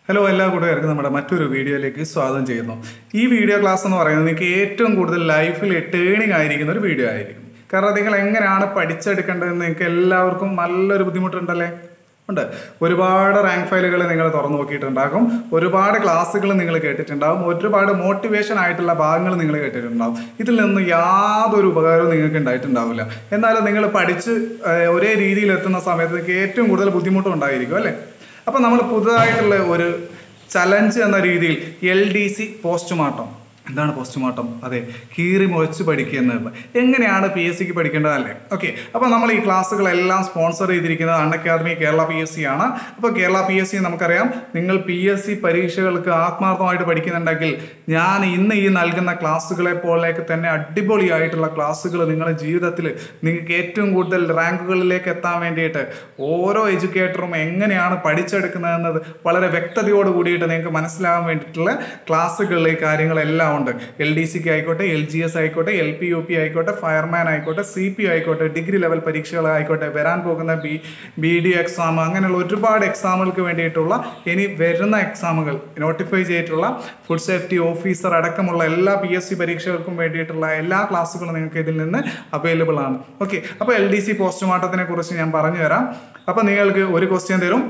hello എല്ലാ കൂട്ടുകാർക്കും നമ്മുടെ മറ്റൊരു വീഡിയോയിലേക്ക് സ്വാഗതം ചെയ്യുന്നു ഈ വീഡിയോ ക്ലാസ് എന്ന് പറയുന്നത് നിങ്ങൾക്ക് ഏറ്റവും കൂടുതൽ ലൈഫിൽ ടേണിംഗ് ആയിരിക്കുന്ന ഒരു വീഡിയോ ആയിരിക്കും കാരണം നിങ്ങൾ എങ്ങനെയാണ് പഠിച്ചെടുക്കേണ്ടതെന്ന് നിങ്ങൾക്ക് എല്ലാവർക്കും നല്ലൊരു ബുദ്ധിമുട്ടുണ്ടല്ലേ ഉണ്ട് ഒരുപാട് റാങ്ക് ഫയലുകൾ നിങ്ങൾ തുറന്നു നോക്കിയിട്ടുണ്ടാകും ഒരുപാട് ക്ലാസ്സുകൾ നിങ്ങൾ കേട്ടിട്ടുണ്ടാകും ഒരുപാട് മോട്ടിവേഷൻ ആയിട്ടുള്ള ഭാഗങ്ങൾ നിങ്ങൾ കേട്ടിട്ടുണ്ടാകും ഇതിൽ നിന്ന് യാതൊരു ഉപകാരവും നിങ്ങൾക്ക് ഉണ്ടായിട്ടുണ്ടാവില്ല എന്നാലും നിങ്ങൾ പഠിച്ച് ഏഹ്, ഒരേ രീതിയിൽ എത്തുന്ന സമയത്ത് നിങ്ങൾക്ക് ഏറ്റവും കൂടുതൽ ബുദ്ധിമുട്ടും ഉണ്ടായിരിക്കും അല്ലേ അപ്പം നമ്മൾ പുതുതായിട്ടുള്ള ഒരു ചലഞ്ച് എന്ന രീതിയിൽ എൽ ഡി സി പോസ്റ്റ്മോർട്ടം എന്താണ് പോസ്റ്റ്മോർട്ടം അതെ കീറി മുറിച്ച് പഠിക്കുക എന്നത് എങ്ങനെയാണ് പി എസ് സിക്ക് പഠിക്കേണ്ടതല്ലേ ഓക്കെ അപ്പോൾ നമ്മൾ ഈ ക്ലാസ്സുകളെല്ലാം സ്പോൺസർ ചെയ്തിരിക്കുന്നത് Unacademy Kerala P S C ആണ് അപ്പോൾ കേരള പി എസ് സി നമുക്കറിയാം നിങ്ങൾ പി എസ് സി പരീക്ഷകൾക്ക് ആത്മാർത്ഥമായിട്ട് പഠിക്കുന്നുണ്ടെങ്കിൽ ഞാൻ ഇന്ന് ഈ നൽകുന്ന ക്ലാസ്സുകളെ പോലെയൊക്കെ തന്നെ അടിപൊളിയായിട്ടുള്ള ക്ലാസ്സുകൾ നിങ്ങളുടെ ജീവിതത്തിൽ നിങ്ങൾക്ക് ഏറ്റവും കൂടുതൽ റാങ്കുകളിലേക്ക് എത്താൻ വേണ്ടിയിട്ട് ഓരോ എഡ്യൂക്കേറ്ററും എങ്ങനെയാണ് പഠിച്ചെടുക്കുന്നതെന്നത് വളരെ വ്യക്തതയോട് കൂടിയിട്ട് നിങ്ങൾക്ക് മനസ്സിലാകാൻ വേണ്ടിയിട്ടുള്ള ക്ലാസ്സുകളിൽ ഈ കാര്യങ്ങളെല്ലാം ഉണ്ട് എൽ ഡി സിക്ക് ആയിക്കോട്ടെ എൽ ജി എസ് ആയിക്കോട്ടെ എൽ പി യു പി ആയിക്കോട്ടെ ഫയർമാൻ ആയിക്കോട്ടെ സി പി ആയിക്കോട്ടെ ഡിഗ്രി ലെവൽ പരീക്ഷകളായിക്കോട്ടെ വരാൻ പോകുന്ന ബി ബി ഡി എക്സാം അങ്ങനെയുള്ള ഒരുപാട് എക്സാമുകൾക്ക് വേണ്ടിയിട്ടുള്ള ഇനി വരുന്ന എക്സാമുകൾ നോട്ടിഫൈ ചെയ്തിട്ടുള്ള ഫുഡ് സേഫ്റ്റി ഓഫീസർ അടക്കമുള്ള എല്ലാ പി എസ് സി പരീക്ഷകൾക്കും വേണ്ടിയിട്ടുള്ള എല്ലാ ക്ലാസ്സുകളും നിങ്ങൾക്ക് ഇതിൽ നിന്ന് അവൈലബിൾ ആണ് ഓക്കെ അപ്പോൾ എൽ ഡി സി പോസ്റ്റ്മോർട്ടത്തിനെ കുറിച്ച് ഞാൻ പറഞ്ഞു തരാം അപ്പോൾ നിങ്ങൾക്ക് ഒരു ക്വസ്റ്റ്യൻ തരും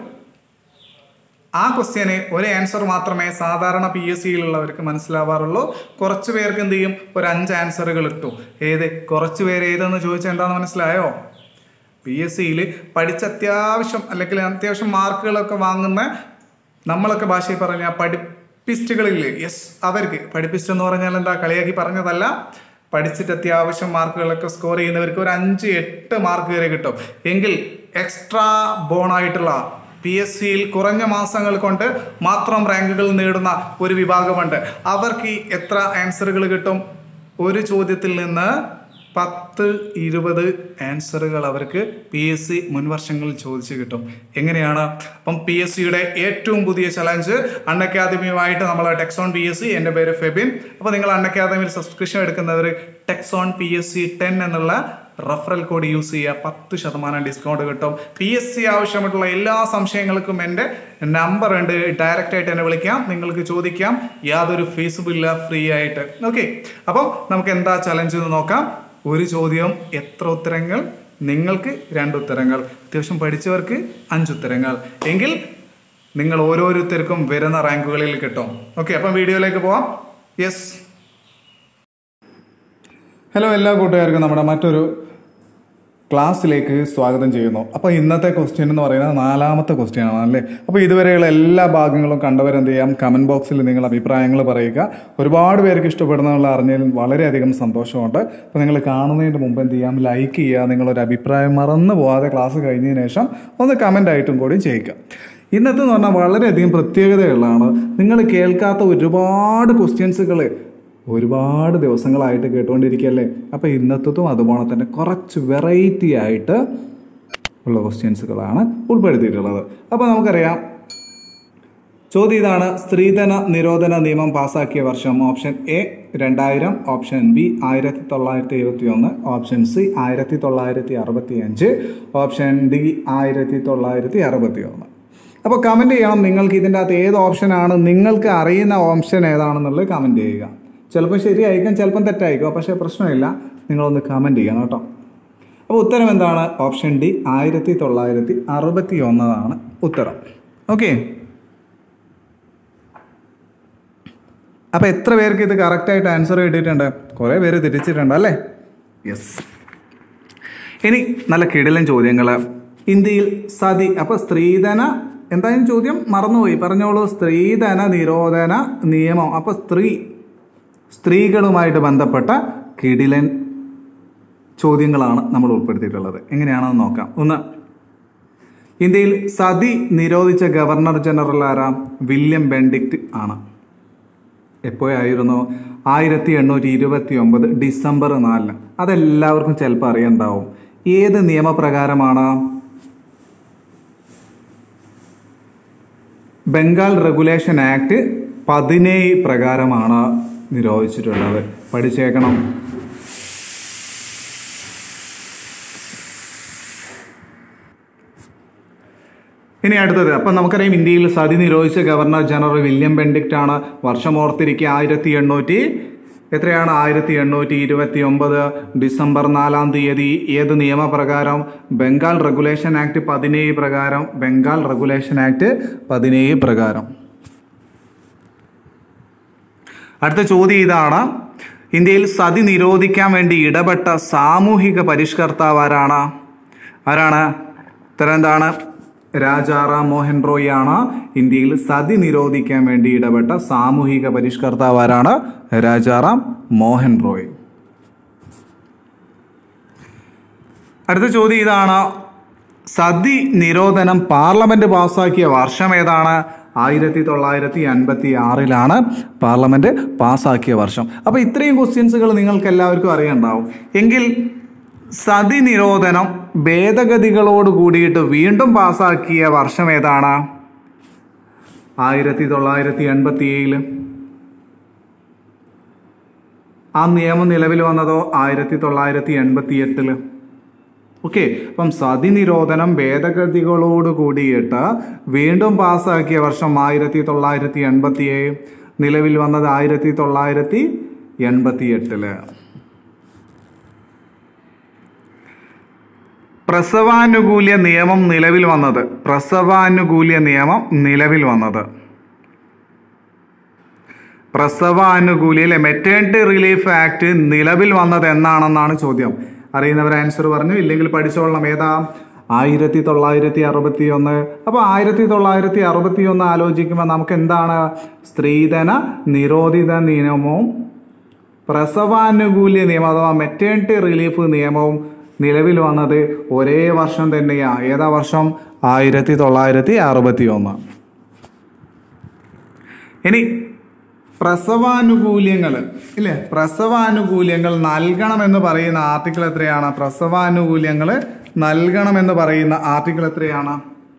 ആ ക്വസ്റ്റ്യന് ഒരു ആൻസർ മാത്രമേ സാധാരണ പി എസ് സിയിലുള്ളവർക്ക് മനസ്സിലാവാറുള്ളൂ കുറച്ച് പേർക്ക് എന്ത് ചെയ്യും ഒരു അഞ്ച് ആൻസറുകൾ ഇട്ടും ഏത് കുറച്ച് പേര് ഏതെന്ന് ചോദിച്ചാൽ എന്താണെന്ന് മനസ്സിലായോ പി എസ് സിയിൽ പഠിച്ച അത്യാവശ്യം അല്ലെങ്കിൽ അത്യാവശ്യം മാർക്കുകളൊക്കെ വാങ്ങുന്ന നമ്മളൊക്കെ ഭാഷയിൽ പറഞ്ഞ പഠിപ്പിസ്റ്റുകളില്ലേ യെസ് അവർക്ക് പഠിപ്പിസ്റ്റ് എന്ന് പറഞ്ഞാൽ എന്താ കളിയാക്കി പറഞ്ഞതല്ല പഠിച്ചിട്ട് അത്യാവശ്യം മാർക്കുകളൊക്കെ സ്കോർ ചെയ്യുന്നവർക്ക് ഒരു അഞ്ച് എട്ട് മാർക്ക് വരെ കിട്ടും എങ്കിൽ എക്സ്ട്രാ ബോണായിട്ടുള്ള പി എസ് സിയിൽ കുറഞ്ഞ മാസങ്ങൾ കൊണ്ട് മാത്രം റാങ്കുകൾ നേടുന്ന ഒരു വിഭാഗമുണ്ട് അവർക്ക് ഈ എത്ര ആൻസറുകൾ കിട്ടും ഒരു ചോദ്യത്തിൽ നിന്ന് പത്ത് ഇരുപത് ആൻസറുകൾ അവർക്ക് പി എസ് സി മുൻ വർഷങ്ങളിൽ ചോദിച്ചു കിട്ടും എങ്ങനെയാണ് അപ്പം പി എസ് സിയുടെ ഏറ്റവും പുതിയ ചലഞ്ച് അൺ അക്കാദമിയുമായിട്ട് നമ്മൾ ടെക്സോൺ പി എസ് സി എൻ്റെ പേര് ഫെബിൻ അപ്പോൾ നിങ്ങൾ അൺ അക്കാദമിയിൽ സബ്സ്ക്രിപ്ഷൻ എടുക്കുന്നവർ ടെക്സോൺ പി എസ് സി ടെൻ എന്നുള്ള റഫറൽ കോഡ് യൂസ് ചെയ്യുക പത്ത് ശതമാനം ഡിസ്കൗണ്ട് കിട്ടും പി എസ് സി ആവശ്യമായിട്ടുള്ള എല്ലാ സംശയങ്ങൾക്കും എൻ്റെ നമ്പർ ഉണ്ട് ഡയറക്റ്റ് ആയിട്ട് എന്നെ വിളിക്കാം നിങ്ങൾക്ക് ചോദിക്കാം യാതൊരു ഫീസും ഇല്ല ഫ്രീ ആയിട്ട് ഓക്കെ അപ്പം നമുക്ക് എന്താ ചലഞ്ച് എന്ന് നോക്കാം ഒരു ചോദ്യം എത്ര ഉത്തരങ്ങൾ നിങ്ങൾക്ക് രണ്ട് ഉത്തരങ്ങൾ അത്യാവശ്യം പഠിച്ചവർക്ക് അഞ്ച് ഉത്തരങ്ങൾ എങ്കിൽ നിങ്ങൾ ഓരോരുത്തർക്കും വരുന്ന റാങ്കുകളിൽ കിട്ടും ഓക്കെ അപ്പം വീഡിയോയിലേക്ക് പോവാം യെസ് ഹലോ എല്ലാ കൂട്ടുകാർക്കും നമ്മുടെ മറ്റൊരു ക്ലാസ്സിലേക്ക് സ്വാഗതം ചെയ്യുന്നു അപ്പോൾ ഇന്നത്തെ ക്വസ്റ്റ്യൻ എന്ന് പറയുന്നത് നാലാമത്തെ ക്വസ്റ്റ്യൻ ആണ് അല്ലേ അപ്പോൾ ഇതുവരെയുള്ള എല്ലാ ഭാഗങ്ങളും കണ്ടവരെന്ത് ചെയ്യാം കമൻറ്റ് ബോക്സിൽ നിങ്ങൾ അഭിപ്രായങ്ങൾ പറയുക ഒരുപാട് പേർക്ക് ഇഷ്ടപ്പെടുന്നുള്ള അറിഞ്ഞതിൽ വളരെയധികം സന്തോഷമുണ്ട് അപ്പോൾ നിങ്ങൾ കാണുന്നതിന് മുമ്പ് എന്ത് ചെയ്യാം ലൈക്ക് ചെയ്യുക നിങ്ങളൊരു അഭിപ്രായം മറന്നു പോകാതെ ക്ലാസ് കഴിഞ്ഞതിന് ശേഷം ഒന്ന് കമൻ്റ് ആയിട്ടും കൂടി ചെയ്യുക ഇന്നത്തെ എന്ന് പറഞ്ഞാൽ വളരെയധികം പ്രത്യേകതയുള്ളതാണ് നിങ്ങൾ കേൾക്കാത്ത ഒരുപാട് ക്വസ്റ്റ്യൻസുകൾ ഒരുപാട് ദിവസങ്ങളായിട്ട് കേട്ടുകൊണ്ടിരിക്കുകയല്ലേ അപ്പോൾ ഇന്നത്തതും അതുപോലെ തന്നെ കുറച്ച് വെറൈറ്റി ആയിട്ട് ഉള്ള ക്വസ്റ്റ്യൻസുകളാണ് ഉൾപ്പെടുത്തിയിട്ടുള്ളത് അപ്പോൾ നമുക്കറിയാം ചോദ്യം ഇതാണ് സ്ത്രീധന നിരോധന നിയമം പാസാക്കിയ വർഷം ഓപ്ഷൻ എ രണ്ടായിരം ഓപ്ഷൻ ബി ആയിരത്തി തൊള്ളായിരത്തി എഴുപത്തി ഒന്ന് ഓപ്ഷൻ സി ആയിരത്തി തൊള്ളായിരത്തി അറുപത്തി അഞ്ച് ഓപ്ഷൻ ഡി ആയിരത്തി തൊള്ളായിരത്തി അറുപത്തി ഒന്ന് അപ്പോൾ കമൻറ്റ് ചെയ്യണം നിങ്ങൾക്ക് ഇതിൻ്റെ അകത്ത് ഏത് ഓപ്ഷനാണ് നിങ്ങൾക്ക് അറിയുന്ന ഓപ്ഷൻ ഏതാണെന്നുള്ളത് കമൻറ്റ് ചെയ്യുക ചിലപ്പോൾ ശരിയായിരിക്കും ചിലപ്പം തെറ്റായിരിക്കും പക്ഷേ പ്രശ്നമില്ല നിങ്ങളൊന്ന് കമൻറ്റ് ചെയ്യണം കേട്ടോ അപ്പോൾ ഉത്തരം എന്താണ് ഓപ്ഷൻ ഡി ആയിരത്തി തൊള്ളായിരത്തി അറുപത്തി ഒന്നതാണ് ഉത്തരം ഓക്കെ അപ്പോൾ എത്ര പേർക്ക് ഇത് കറക്റ്റായിട്ട് ആൻസർ കിട്ടിയിട്ടുണ്ട് കുറേ പേര് തിരിച്ചിട്ടുണ്ട് അല്ലേ യെസ് ഇനി നല്ല കിടിലൻ ചോദ്യങ്ങൾ ഇന്ത്യയിൽ സതി അപ്പോൾ സ്ത്രീധന എന്തായാലും ചോദ്യം മറന്നുപോയി പറഞ്ഞോളൂ സ്ത്രീധന നിരോധന നിയമം അപ്പോൾ സ്ത്രീ സ്ത്രീകളുമായിട്ട് ബന്ധപ്പെട്ട കിടിലൻ ചോദ്യങ്ങളാണ് നമ്മൾ ഉൾപ്പെടുത്തിയിട്ടുള്ളത് എങ്ങനെയാണെന്ന് നോക്കാം ഒന്ന് ഇന്ത്യയിൽ സതി നിരോധിച്ച ഗവർണർ ജനറൽ ആരാ വില്യം ബെൻഡിക്റ്റ് ആണ് എപ്പോഴായിരുന്നു ആയിരത്തി എണ്ണൂറ്റി ഇരുപത്തി ഒമ്പത് ഡിസംബർ നാലിന് അതെല്ലാവർക്കും ചിലപ്പോൾ അറിയണ്ടാവും ഏത് നിയമപ്രകാരമാണ് ബംഗാൾ റെഗുലേഷൻ ആക്ട് പതിനേഴ് പ്രകാരമാണ് നിരോധിച്ചിട്ടുള്ളത് പഠിച്ചേക്കണം ഇനി അടുത്തത് അപ്പം നമുക്കറിയാം ഇന്ത്യയിൽ സതി നിരോധിച്ച ഗവർണർ ജനറൽ വില്യം ബെൻഡിക്റ്റ് ആണ് വർഷം ഓർത്തിരിക്കുക ആയിരത്തി എണ്ണൂറ്റി എത്രയാണ് ആയിരത്തി എണ്ണൂറ്റി ഇരുപത്തി ഒമ്പത് ഡിസംബർ നാലാം തീയതി ഏത് നിയമപ്രകാരം ബംഗാൾ റെഗുലേഷൻ ആക്ട് പതിനേഴ് പ്രകാരം ബംഗാൾ റെഗുലേഷൻ ആക്ട് പതിനേഴ് പ്രകാരം അടുത്ത ചോദ്യം ഇതാണ് ഇന്ത്യയിൽ സതി നിരോധിക്കാൻ വേണ്ടി ഇടപെട്ട സാമൂഹിക പരിഷ്കർത്താവ് ആരാണ് ആരാണ് ഉത്തരം എന്താണ് രാജാറാം മോഹൻ റോയ് ആണ് ഇന്ത്യയിൽ സതി നിരോധിക്കാൻ വേണ്ടി ഇടപെട്ട സാമൂഹിക പരിഷ്കർത്താവ് ആരാണ് രാജാറാം മോഹൻ റോയ് അടുത്ത ചോദ്യം ഇതാണ് സതി നിരോധനം പാർലമെന്റ് പാസാക്കിയ വർഷം ഏതാണ് ആയിരത്തി തൊള്ളായിരത്തി അൻപത്തി ആറിലാണ് പാർലമെന്റ് പാസാക്കിയ വർഷം അപ്പൊ ഇത്രയും ക്വസ്റ്റ്യൻസുകൾ നിങ്ങൾക്ക് എല്ലാവർക്കും അറിയണ്ടാവും എങ്കിൽ സതി നിരോധനം ഭേദഗതികളോട് കൂടിയിട്ട് വീണ്ടും പാസാക്കിയ വർഷം ഏതാണ് ആയിരത്തി തൊള്ളായിരത്തി എൺപത്തി ഏഴില് ആ നിയമം നിലവിൽ വന്നതോ ആയിരത്തി തൊള്ളായിരത്തി എൺപത്തി എട്ടില് ഓക്കെ അപ്പം സതി നിരോധനം ഭേദഗതികളോട് കൂടിയിട്ട് വീണ്ടും പാസ്സാക്കിയ വർഷം ആയിരത്തി തൊള്ളായിരത്തി എൺപത്തി ഏഴ് നിലവിൽ വന്നത് ആയിരത്തി തൊള്ളായിരത്തി എൺപത്തി എട്ടില് പ്രസവാനുകൂല്യ നിയമം നിലവിൽ വന്നത് പ്രസവാനുകൂല്യ നിയമം നിലവിൽ വന്നത് പ്രസവാനുകൂല്യ അല്ലെ മെറ്റേണിറ്റി റിലീഫ് ആക്ട് നിലവിൽ വന്നത് എന്നാണെന്നാണ് ചോദ്യം അറിയുന്നവർ ആൻസർ പറഞ്ഞു ഇല്ലെങ്കിൽ പഠിച്ചോളണം ഏതാ ആയിരത്തി തൊള്ളായിരത്തി അറുപത്തി ഒന്ന് അപ്പൊ ആയിരത്തി തൊള്ളായിരത്തി അറുപത്തി ഒന്ന് ആലോചിക്കുമ്പോൾ നമുക്ക് എന്താണ് സ്ത്രീധന നിരോധിത നിയമവും പ്രസവാനുകൂല്യ നിയമം അഥവാ മെറ്റേണിറ്റി റിലീഫ് നിയമവും നിലവിൽ വന്നത് ഒരേ വർഷം തന്നെയാ ഏതാ വർഷം ആയിരത്തി തൊള്ളായിരത്തി അറുപത്തി ഒന്ന് ഇനി പ്രസവാനുകൂല്യങ്ങൾ ഇല്ലേ പ്രസവാനുകൂല്യങ്ങൾ നൽകണമെന്ന് പറയുന്ന ആർട്ടിക്കിൾ എത്രയാണ് പ്രസവാനുകൂല്യങ്ങൾ നൽകണമെന്ന് പറയുന്ന ആർട്ടിക്കിൾ എത്രയാണ്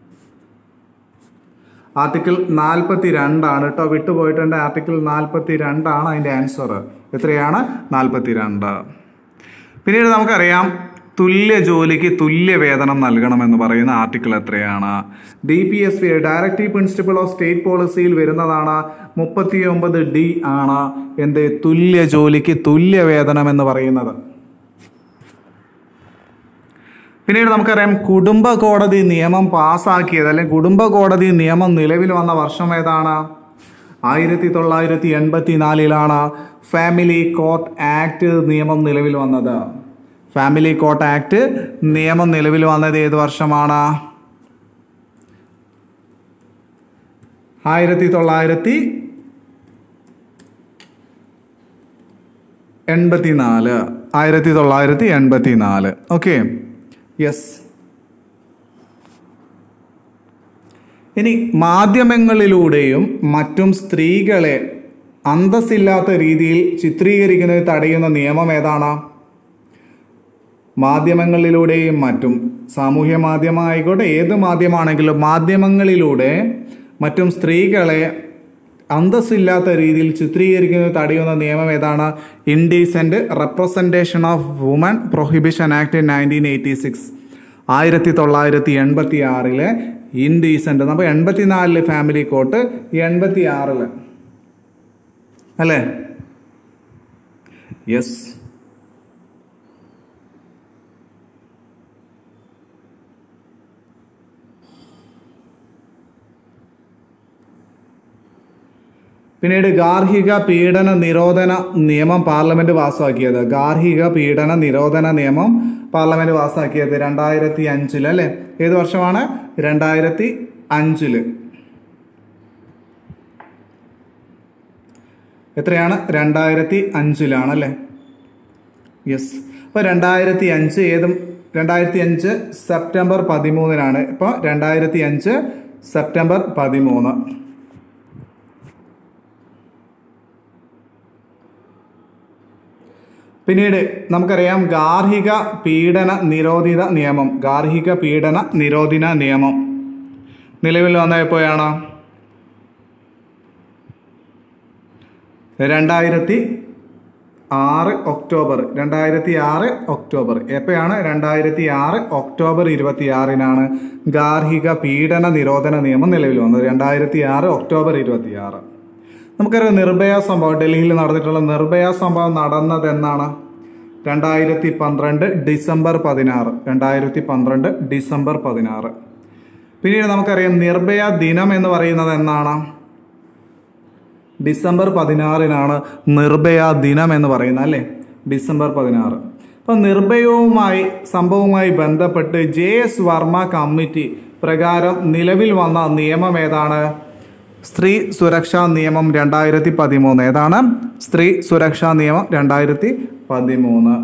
ആർട്ടിക്കിൾ നാൽപ്പത്തി രണ്ടാണ് കേട്ടോ വിട്ടുപോയിട്ടുണ്ട് ആർട്ടിക്കിൾ നാൽപ്പത്തി രണ്ടാണ് അതിന്റെ ആൻസർ എത്രയാണ് നാൽപ്പത്തി രണ്ട് പിന്നീട് നമുക്കറിയാം തുല്യ ജോലിക്ക് തുല്യ വേതനം നൽകണമെന്ന് പറയുന്ന ആർട്ടിക്കിൾ എത്രയാണ് D P S P directive principle of state പോളിസിയിൽ വരുന്നതാണ് മുപ്പത്തി ഒമ്പത് ഡി ആണ് എന്ത് തുല്യ ജോലിക്ക് തുല്യ വേതനം എന്ന് പറയുന്നത് പിന്നീട് നമുക്കറിയാം കുടുംബ കോടതി നിയമം പാസ്സാക്കിയത് അല്ലെങ്കിൽ കുടുംബ കോടതി നിയമം നിലവിൽ വന്ന വർഷം ഏതാണ് ആയിരത്തി തൊള്ളായിരത്തി എൺപത്തി നാലിലാണ് ഫാമിലി കോർട്ട് ആക്ട് നിയമം നിലവിൽ വന്നത് ഫാമിലി കോർട്ട് ആക്ട് നിയമം നിലവിൽ വന്നത് ഏത് വർഷമാണ് ആയിരത്തി തൊള്ളായിരത്തി എൺപത്തി നാല് ആയിരത്തി തൊള്ളായിരത്തി എൺപത്തി നാല് ഓക്കെ യെസ് ഇനി മാധ്യമങ്ങളിലൂടെയും മറ്റും സ്ത്രീകളെ അന്തസ്സില്ലാത്ത രീതിയിൽ ചിത്രീകരിക്കുന്നത് തടയുന്ന നിയമം ഏതാണ് മാധ്യമങ്ങളിലൂടെയും മറ്റും സാമൂഹ്യ മാധ്യമം ആയിക്കോട്ടെ ഏത് മാധ്യമമാണെങ്കിലും മാധ്യമങ്ങളിലൂടെ മറ്റും സ്ത്രീകളെ അന്തസ്സില്ലാത്ത രീതിയിൽ ചിത്രീകരിക്കുന്നത് തടയുന്ന നിയമം ഏതാണ് indecent representation of woman prohibition act nineteen eighty six ആയിരത്തി തൊള്ളായിരത്തി എൺപത്തി ആറിലെ ഇൻഡീസെന്റ് നമ്മൾ എൺപത്തിനാലില് ഫാമിലി കോർട്ട് എൺപത്തി ആറില് അല്ലേ യെസ് പിന്നീട് ഗാർഹിക പീഡന നിരോധന നിയമം പാർലമെന്റ് പാസ്സാക്കിയത് ഗാർഹിക പീഡന നിരോധന നിയമം പാർലമെന്റ് പാസ്സാക്കിയത് രണ്ടായിരത്തി അഞ്ചില് അല്ലെ ഏത് വർഷമാണ് രണ്ടായിരത്തി അഞ്ചില് എത്രയാണ് രണ്ടായിരത്തി അഞ്ചിലാണ് അല്ലേ യെസ് അപ്പോൾ രണ്ടായിരത്തി അഞ്ച് ഏതും രണ്ടായിരത്തി അഞ്ച് സെപ്റ്റംബർ പതിമൂന്നിനാണ് ഇപ്പോൾ രണ്ടായിരത്തി അഞ്ച് സെപ്റ്റംബർ പതിമൂന്ന് പിന്നീട് നമുക്കറിയാം ഗാർഹിക പീഡന നിരോധിത നിയമം ഗാർഹിക പീഡന നിരോധന നിയമം നിലവിൽ വന്ന എപ്പോഴാണ് രണ്ടായിരത്തി ആറ് ഒക്ടോബർ രണ്ടായിരത്തി ആറ് ഒക്ടോബർ എപ്പോഴാണ് രണ്ടായിരത്തി ആറ് ഒക്ടോബർ ഇരുപത്തി ആറിനാണ് ഗാർഹിക പീഡന നിരോധന നിയമം നിലവിൽ വന്നത് രണ്ടായിരത്തി ആറ് ഒക്ടോബർ ഇരുപത്തി ആറ് നമുക്കറിയാം നിർഭയ സംഭവം ഡൽഹിയിൽ നടന്നിട്ടുള്ള നിർഭയ സംഭവം നടന്നത് എന്നാണ് രണ്ടായിരത്തി പന്ത്രണ്ട് ഡിസംബർ പതിനാറ് രണ്ടായിരത്തി പന്ത്രണ്ട് ഡിസംബർ പതിനാറ് പിന്നീട് നമുക്കറിയാം നിർഭയ ദിനം എന്ന് പറയുന്നത് എന്നാണ് ഡിസംബർ പതിനാറിനാണ് നിർഭയ ദിനം എന്ന് പറയുന്നത് അല്ലേ ഡിസംബർ പതിനാറ് അപ്പം നിർഭയവുമായി സംഭവവുമായി ബന്ധപ്പെട്ട് ജെ എസ് വർമ്മ കമ്മിറ്റി പ്രകാരം നിലവിൽ വന്ന നിയമം ഏതാണ് സ്ത്രീ സുരക്ഷാ നിയമം രണ്ടായിരത്തി പതിമൂന്ന് ഏതാണ് സ്ത്രീ സുരക്ഷാ നിയമം രണ്ടായിരത്തി പതിമൂന്ന്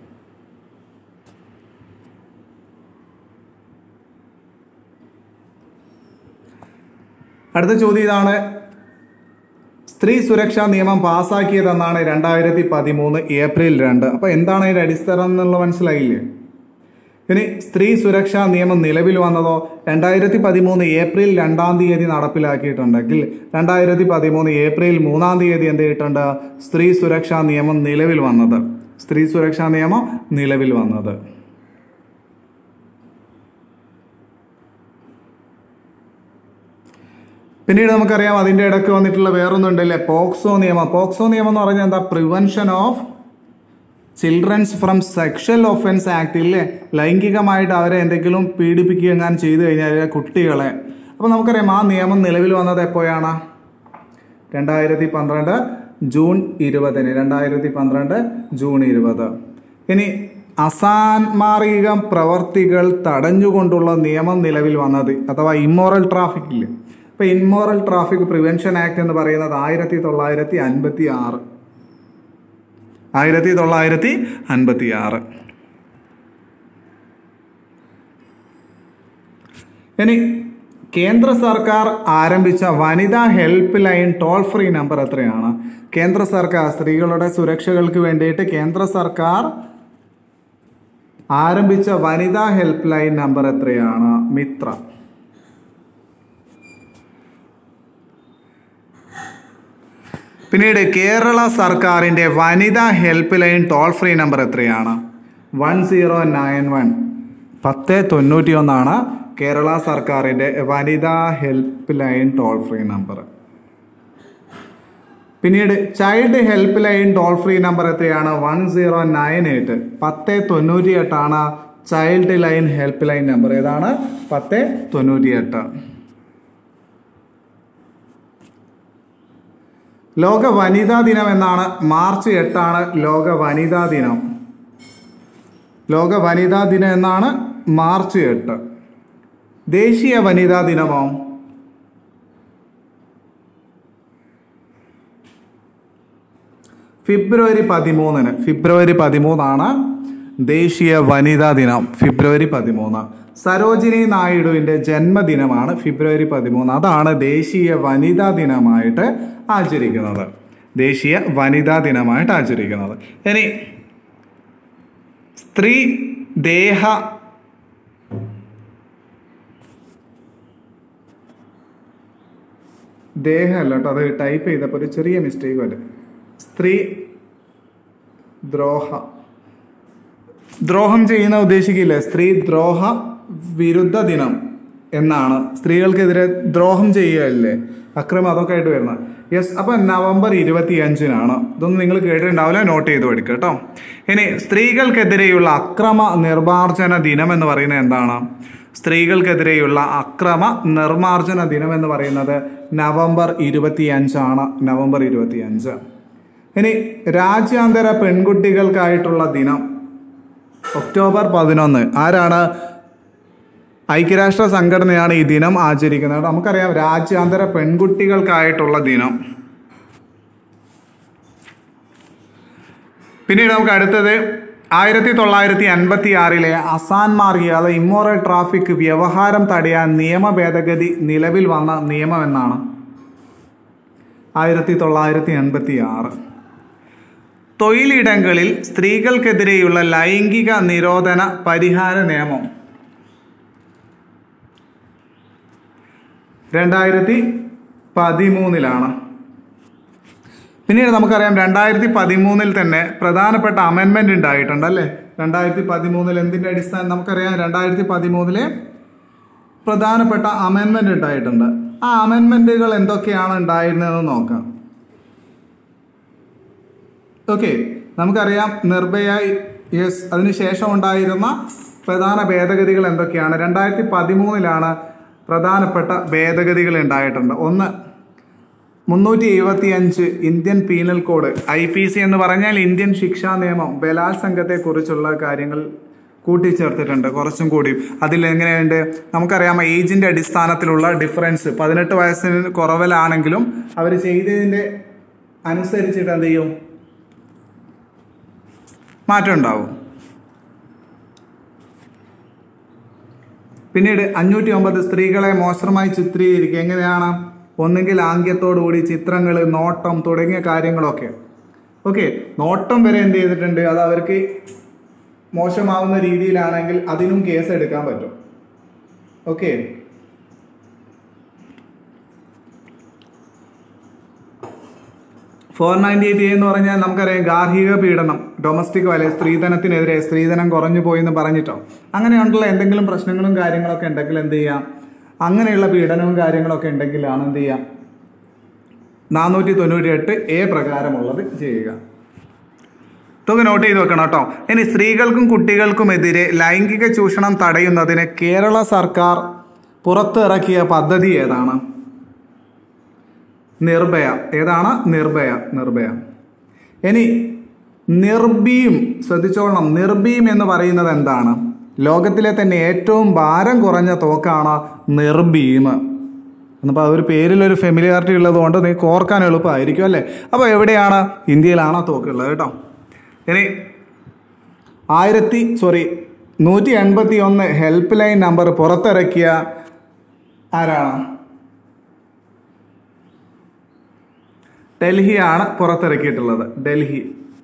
അടുത്ത ചോദ്യം ഇതാണ് സ്ത്രീ സുരക്ഷാ നിയമം പാസ്സാക്കിയതെന്നാണ് രണ്ടായിരത്തി പതിമൂന്ന് ഏപ്രിൽ രണ്ട് അപ്പൊ എന്താണ് അതിന്റെ അടിസ്ഥാനം എന്നുള്ള മനസ്സിലായില്ലേ ഇനി സ്ത്രീ സുരക്ഷാ നിയമം നിലവിൽ വന്നതോ രണ്ടായിരത്തി പതിമൂന്ന് ഏപ്രിൽ രണ്ടാം തീയതി നടപ്പിലാക്കിയിട്ടുണ്ടെങ്കിൽ രണ്ടായിരത്തി പതിമൂന്ന് ഏപ്രിൽ മൂന്നാം തീയതി എന്ത് ചെയ്തിട്ടുണ്ട് സ്ത്രീ സുരക്ഷാ നിയമം നിലവിൽ വന്നത് സ്ത്രീ സുരക്ഷാ നിയമം നിലവിൽ വന്നത് പിന്നീട് നമുക്കറിയാം അതിന്റെ ഇടയ്ക്ക് വന്നിട്ടുള്ള വേറൊന്നുണ്ടല്ലേ പോക്സോ നിയമം പോക്സോ നിയമം എന്ന് പറഞ്ഞാൽ എന്താ prevention of childrens from sexual offence act ഇല്ലേ ലൈംഗികമായിട്ട് അവരെ എന്തെങ്കിലും പീഡിപ്പിക്കുക എങ്ങാനും ചെയ്തു കഴിഞ്ഞാൽ കുട്ടികളെ അപ്പോൾ നമുക്കറിയാം ആ നിയമം നിലവിൽ വന്നത് എപ്പോഴാണ് രണ്ടായിരത്തി പന്ത്രണ്ട് ജൂൺ ഇരുപതിന് രണ്ടായിരത്തി പന്ത്രണ്ട് ജൂൺ ഇരുപത് ഇനി അസാൻമാർഗിക പ്രവർത്തികൾ തടഞ്ഞുകൊണ്ടുള്ള നിയമം നിലവിൽ വന്നത് അഥവാ ഇമ്മോറൽ ട്രാഫിക് ഇല്ലേ ഇപ്പൊ ഇമ്മോറൽ ട്രാഫിക് പ്രിവെൻഷൻ ആക്ട് എന്ന് പറയുന്നത് ആയിരത്തി തൊള്ളായിരത്തി അൻപത്തി ആറ് ആയിരത്തി തൊള്ളായിരത്തി അൻപത്തി ആറ് ഇനി കേന്ദ്ര സർക്കാർ ആരംഭിച്ച വനിതാ help line toll free number എത്രയാണ് കേന്ദ്ര സർക്കാർ സ്ത്രീകളുടെ സുരക്ഷകൾക്ക് വേണ്ടിയിട്ട് കേന്ദ്ര സർക്കാർ ആരംഭിച്ച വനിതാ ഹെൽപ്പ് ലൈൻ നമ്പർ എത്രയാണ് മിത്ര പിന്നീട് കേരള സർക്കാരിന്റെ വനിതാ help line toll free number എത്രയാണ് വൺ സീറോ നയൻ വൺ പത്ത് തൊണ്ണൂറ്റി ഒന്നാണ് കേരള സർക്കാരിന്റെ വനിതാ help line toll free number പിന്നീട് child help line toll free number എത്രയാണ് വൺ സീറോ നയൻ എയ്റ്റ് പത്ത് തൊണ്ണൂറ്റി എട്ടാണ് child line help line number ഏതാണ് പത്ത് തൊണ്ണൂറ്റി എട്ട് ലോക വനിതാ ദിനം എന്നാണ് മാർച്ച് എട്ടാണ് ലോക വനിതാ ദിനം ലോക വനിതാ ദിനം എന്നാണ് മാർച്ച് എട്ട് ദേശീയ വനിതാ ദിനമോ ഫെബ്രുവരി പതിമൂന്നിന് ഫെബ്രുവരി പതിമൂന്നാണ് ദേശീയ വനിതാ ദിനം ഫെബ്രുവരി പതിമൂന്ന് സരോജിനി നായിഡുവിന്റെ ജന്മദിനമാണ് ഫെബ്രുവരി പതിമൂന്ന് അതാണ് ദേശീയ വനിതാ ദിനമായിട്ട് ആചരിക്കുന്നത് ദേശീയ വനിതാ ദിനമായിട്ട് ആചരിക്കുന്നത് ഇനി സ്ത്രീ ദേഹ ദേഹമല്ല കേട്ടോ അത് ടൈപ്പ് ചെയ്തപ്പോൾ ഒരു ചെറിയ മിസ്റ്റേക്ക് വരും സ്ത്രീ ദ്രോഹ ദ്രോഹം ചെയ്യുന്ന ഉദ്ദേശിക്കില്ലേ സ്ത്രീ ദ്രോഹ വിരുദ്ധ ദിനം എന്നാണ് സ്ത്രീകൾക്കെതിരെ ദ്രോഹം ചെയ്യുകയല്ലേ അക്രമം അതൊക്കെ ആയിട്ട് വരുന്നത് യെസ് അപ്പൊ നവംബർ ഇരുപത്തി അഞ്ചിനാണ് ഇതൊന്നും നിങ്ങൾ കേട്ടിട്ടുണ്ടാവില്ല നോട്ട് ചെയ്ത് പഠിക്കുക കേട്ടോ ഇനി സ്ത്രീകൾക്കെതിരെയുള്ള അക്രമ നിർമാർജന ദിനം എന്ന് പറയുന്നത് എന്താണ് സ്ത്രീകൾക്കെതിരെയുള്ള അക്രമ നിർമാർജന ദിനം എന്ന് പറയുന്നത് നവംബർ ഇരുപത്തി അഞ്ചാണ് നവംബർ ഇരുപത്തി അഞ്ച് ഇനി രാജ്യാന്തര പെൺകുട്ടികൾക്കായിട്ടുള്ള ദിനം ഒക്ടോബർ പതിനൊന്ന് ആരാണ് ഐക്യരാഷ്ട്ര സംഘടനയാണ് ഈ ദിനം ആചരിക്കുന്നത് നമുക്കറിയാം രാജ്യാന്തര പെൺകുട്ടികൾക്കായിട്ടുള്ള ദിനം പിന്നീട് നമുക്ക് അടുത്തത് ആയിരത്തി തൊള്ളായിരത്തി അൻപത്തി ആറിലെ അസാൻ മാർഗി അത് ഇമ്മോറൽ ട്രാഫിക് വ്യവഹാരം തടയാൻ നിയമ ഭേദഗതി നിലവിൽ വന്ന നിയമം എന്നാണ് ആയിരത്തി തൊള്ളായിരത്തി എൺപത്തി ആറ് തൊഴിലിടങ്ങളിൽ സ്ത്രീകൾക്കെതിരെയുള്ള ലൈംഗിക നിരോധന പരിഹാര നിയമം രണ്ടായിരത്തി പതിമൂന്നിലാണ് പിന്നീട് നമുക്കറിയാം രണ്ടായിരത്തി പതിമൂന്നിൽ തന്നെ പ്രധാനപ്പെട്ട അമെൻമെന്റ് ഉണ്ടായിട്ടുണ്ട് അല്ലേ രണ്ടായിരത്തി പതിമൂന്നിൽ എന്തിന്റെ അടിസ്ഥാനം നമുക്കറിയാം രണ്ടായിരത്തി പതിമൂന്നിലെ പ്രധാനപ്പെട്ട അമെൻമെന്റ് ഉണ്ടായിട്ടുണ്ട് ആ അമെൻമെന്റുകൾ എന്തൊക്കെയാണ് ഉണ്ടായിരുന്നതെന്ന് നോക്കാം ഓക്കെ നമുക്കറിയാം നിർഭയ യെസ് അതിനുശേഷം ഉണ്ടായിരുന്ന പ്രധാന ഭേദഗതികൾ എന്തൊക്കെയാണ് രണ്ടായിരത്തി പതിമൂന്നിലാണ് പ്രധാനപ്പെട്ട ഭേദഗതികൾ ഉണ്ടായിട്ടുണ്ട് ഒന്ന് മുന്നൂറ്റി എഴുപത്തി അഞ്ച് Indian penal code I P C എന്ന് പറഞ്ഞാൽ ഇന്ത്യൻ ശിക്ഷാ നിയമം ബലാത്സംഗത്തെ കുറിച്ചുള്ള കാര്യങ്ങൾ കൂട്ടിച്ചേർത്തിട്ടുണ്ട് കുറച്ചും കൂടി അതിൽ എങ്ങനെയുണ്ട് നമുക്കറിയാം ഏജിന്റെ അടിസ്ഥാനത്തിലുള്ള ഡിഫറൻസ് പതിനെട്ട് വയസ്സിന് കുറവിലാണെങ്കിലും അവർ ചെയ്തതിന്റെ അനുസരിച്ചിട്ട് എന്ത് ചെയ്യും മാറ്റം ഉണ്ടാവും പിന്നീട് അഞ്ഞൂറ്റി ഒമ്പത് സ്ത്രീകളെ മോശമായി ചിത്രീകരിക്കുക എങ്ങനെയാണ് ഒന്നുകിൽ ആംഗ്യത്തോടുകൂടി ചിത്രങ്ങൾ നോട്ടം തുടങ്ങിയ കാര്യങ്ങളൊക്കെ ഓക്കെ നോട്ടം വരെ എന്ത് ചെയ്തിട്ടുണ്ട് അത് അവർക്ക് മോശമാവുന്ന രീതിയിലാണെങ്കിൽ അതിനും കേസ് എടുക്കാൻ പറ്റും ഓക്കെ ഫോർ നയൻറ്റി എയ്റ്റ് എന്ന് പറഞ്ഞാൽ നമുക്കറിയാം ഗാർഹിക പീഡനം ഡൊമസ്റ്റിക് വല സ്ത്രീധനത്തിനെതിരെ സ്ത്രീധനം കുറഞ്ഞു പോയി എന്ന് പറഞ്ഞിട്ടോ അങ്ങനെയുള്ള എന്തെങ്കിലും പ്രശ്നങ്ങളും കാര്യങ്ങളൊക്കെ ഉണ്ടെങ്കിൽ എന്ത് ചെയ്യാം അങ്ങനെയുള്ള പീഡനവും കാര്യങ്ങളൊക്കെ ഉണ്ടെങ്കിലാണ് എന്ത് ചെയ്യാം നാനൂറ്റി തൊണ്ണൂറ്റി എട്ട് എ പ്രകാരമുള്ളത് ചെയ്യുക തുക നോട്ട് ചെയ്ത് വെക്കണം കേട്ടോ ഇനി സ്ത്രീകൾക്കും കുട്ടികൾക്കുമെതിരെ ലൈംഗിക ചൂഷണം തടയുന്നതിന് കേരള സർക്കാർ പുറത്തിറക്കിയ പദ്ധതി ഏതാണ് നിർഭയ ഏതാണ് നിർഭയ നിർഭയ ഇനി നിർഭീം ശ്രദ്ധിച്ചോളണം നിർഭീം എന്ന് പറയുന്നത് എന്താണ് ലോകത്തിലെ തന്നെ ഏറ്റവും ഭാരം കുറഞ്ഞ തോക്കാണ് നിർഭീം എന്നപ്പോൾ അതൊരു പേരിലൊരു ഫെമിലിയാരിറ്റി ഉള്ളതുകൊണ്ട് നിങ്ങൾക്ക് ഓർക്കാൻ എളുപ്പമായിരിക്കും അല്ലേ അപ്പോൾ എവിടെയാണ് ഇന്ത്യയിലാണ് ആ തോക്കുള്ളത് കേട്ടോ ഇനി ആയിരത്തി സോറി നൂറ്റി എൺപത്തി ഒന്ന് ഹെൽപ്പ് ലൈൻ നമ്പർ പുറത്തിറക്കിയ ആരാണ് ഡൽഹിയാണ് പുറത്തിറക്കിയിട്ടുള്ളത് ഡൽഹി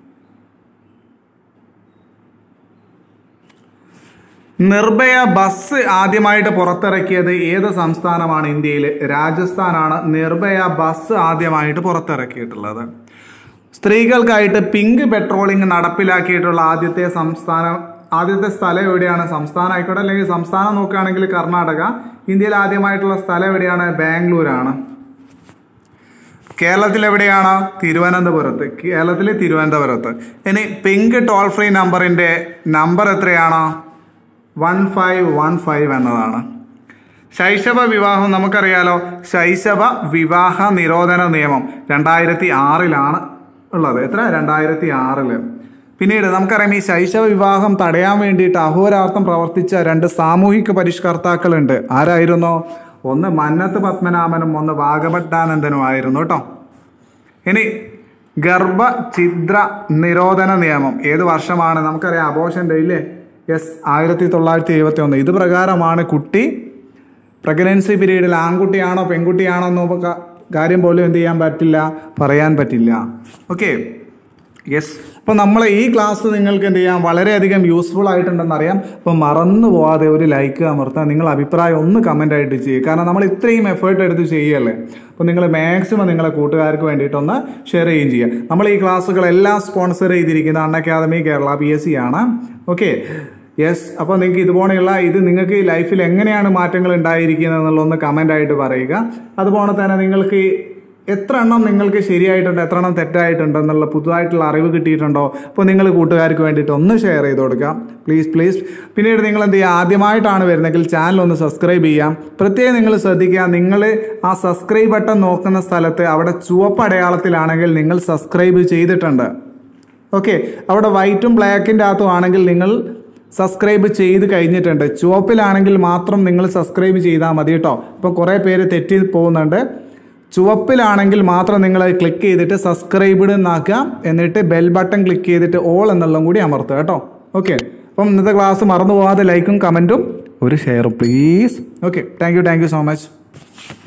നിർഭയ ബസ് ആദ്യമായിട്ട് പുറത്തിറക്കിയത് ഏത് സംസ്ഥാനമാണ് ഇന്ത്യയിൽ രാജസ്ഥാനാണ് നിർഭയ ബസ് ആദ്യമായിട്ട് പുറത്തിറക്കിയിട്ടുള്ളത് സ്ത്രീകൾക്കായിട്ട് പിങ്ക് പെട്രോളിംഗ് നടപ്പിലാക്കിയിട്ടുള്ള ആദ്യത്തെ സംസ്ഥാനം ആദ്യത്തെ സ്ഥലം എവിടെയാണ് സംസ്ഥാനം ആയിക്കോട്ടെ അല്ലെങ്കിൽ സംസ്ഥാനം നോക്കുകയാണെങ്കിൽ കർണാടക ഇന്ത്യയിൽ ആദ്യമായിട്ടുള്ള സ്ഥലം എവിടെയാണ് ബാംഗ്ലൂരാണ് കേരളത്തിൽ എവിടെയാണ് തിരുവനന്തപുരത്ത് കേരളത്തിൽ തിരുവനന്തപുരത്ത് ഇനി പിങ്ക് ടോൾ ഫ്രീ നമ്പറിന്റെ നമ്പർ എത്രയാണ് വൺ ഫൈവ് വൺ ഫൈവ് എന്നതാണ് ശൈശവ വിവാഹം നമുക്കറിയാലോ ശൈശവ വിവാഹ നിരോധന നിയമം രണ്ടായിരത്തി ആറിലാണ് ഉള്ളത് എത്ര രണ്ടായിരത്തി ആറില് പിന്നീട് നമുക്കറിയാം ഈ ശൈശവ വിവാഹം തടയാൻ വേണ്ടിയിട്ട് അഹോരാർത്ഥം പ്രവർത്തിച്ച രണ്ട് സാമൂഹിക പരിഷ്കർത്താക്കളുണ്ട് ആരായിരുന്നോ ഒന്ന് മന്നത്ത് പത്മനാഭനും ഒന്ന് വാഗഭട്ടാനന്ദനും ആയിരുന്നു കേട്ടോ ഇനി ഗർഭ ഛിദ്ര നിരോധന നിയമം ഏത് വർഷമാണ് നമുക്കറിയാം അബോഷൻ്റെ ഇല്ലേ യെസ് ആയിരത്തി തൊള്ളായിരത്തി എഴുപത്തി ഒന്ന് ഇത് പ്രകാരമാണ് കുട്ടി പ്രഗ്നൻസി പീരീഡിൽ ആൺകുട്ടിയാണോ പെൺകുട്ടിയാണോ എന്ന് കാര്യം പോലും എന്ത് ചെയ്യാൻ പറ്റില്ല പറയാൻ പറ്റില്ല ഓക്കെ യെസ് അപ്പോൾ നമ്മൾ ഈ ക്ലാസ് നിങ്ങൾക്ക് എന്ത് ചെയ്യാം വളരെയധികം യൂസ്ഫുൾ ആയിട്ടുണ്ടെന്ന് അറിയാം അപ്പോൾ മറന്നു പോവാതെ ഒരു ലൈക്ക് അമർത്താൻ നിങ്ങൾ അഭിപ്രായം ഒന്ന് കമൻ്റ് ആയിട്ട് ചെയ്യുക കാരണം നമ്മൾ ഇത്രയും എഫേർട്ട് എടുത്ത് ചെയ്യല്ലേ അപ്പോൾ നിങ്ങൾ മാക്സിമം നിങ്ങളെ കൂട്ടുകാർക്ക് വേണ്ടിയിട്ടൊന്ന് ഷെയർ ചെയ്യുകയും ചെയ്യുക നമ്മൾ ഈ ക്ലാസ്സുകളെല്ലാം സ്പോൺസർ ചെയ്തിരിക്കുന്ന Unacademy Kerala P S C ആണ് ഓക്കെ യെസ് അപ്പോൾ നിങ്ങൾക്ക് ഇതുപോലെയുള്ള ഇത് നിങ്ങൾക്ക് ലൈഫിൽ എങ്ങനെയാണ് മാറ്റങ്ങൾ ഉണ്ടായിരിക്കുന്നത് എന്നുള്ളതൊന്ന് കമൻ്റ് ആയിട്ട് പറയുക അതുപോലെ തന്നെ നിങ്ങൾക്ക് എത്ര എണ്ണം നിങ്ങൾക്ക് ശരിയായിട്ടുണ്ട് എത്ര എണ്ണം തെറ്റായിട്ടുണ്ട് എന്നുള്ള പുതുതായിട്ടുള്ള അറിവ് കിട്ടിയിട്ടുണ്ടോ അപ്പോൾ നിങ്ങൾ കൂട്ടുകാർക്ക് വേണ്ടിയിട്ട് ഒന്ന് ഷെയർ ചെയ്ത് കൊടുക്കാം പ്ലീസ് പ്ലീസ് പിന്നീട് നിങ്ങൾ എന്ത് ചെയ്യുക ആദ്യമായിട്ടാണ് വരുന്നതെങ്കിൽ ചാനൽ ഒന്ന് സബ്സ്ക്രൈബ് ചെയ്യാം പ്രത്യേകം നിങ്ങൾ ശ്രദ്ധിക്കുക നിങ്ങൾ ആ സബ്സ്ക്രൈബ് ബട്ടൺ നോക്കുന്ന സ്ഥലത്ത് അവിടെ ചുവപ്പ് അടയാളത്തിലാണെങ്കിൽ നിങ്ങൾ സബ്സ്ക്രൈബ് ചെയ്തിട്ടുണ്ട് ഓക്കെ അവിടെ വൈറ്റും ബ്ലാക്കിൻ്റെ അകത്തും ആണെങ്കിൽ നിങ്ങൾ സബ്സ്ക്രൈബ് ചെയ്ത് കഴിഞ്ഞിട്ടുണ്ട് ചുവപ്പിലാണെങ്കിൽ മാത്രം നിങ്ങൾ സബ്സ്ക്രൈബ് ചെയ്താൽ മതി കേട്ടോ ഇപ്പോൾ കുറേ പേര് തെറ്റി പോകുന്നുണ്ട് ചുവപ്പിലാണെങ്കിൽ മാത്രം നിങ്ങൾ ക്ലിക്ക് ചെയ്തിട്ട് സബ്സ്ക്രൈബ്ഡ് എന്നാക്കുക എന്നിട്ട് ബെൽ ബട്ടൺ ക്ലിക്ക് ചെയ്തിട്ട് ഓൾ എന്നുള്ളതും കൂടി അമർത്തുക കേട്ടോ ഓക്കെ അപ്പം ഇന്നത്തെ ക്ലാസ് മറന്നു പോകാതെ ലൈക്കും കമൻറ്റും ഒരു ഷെയറും please okay thank you thank you so much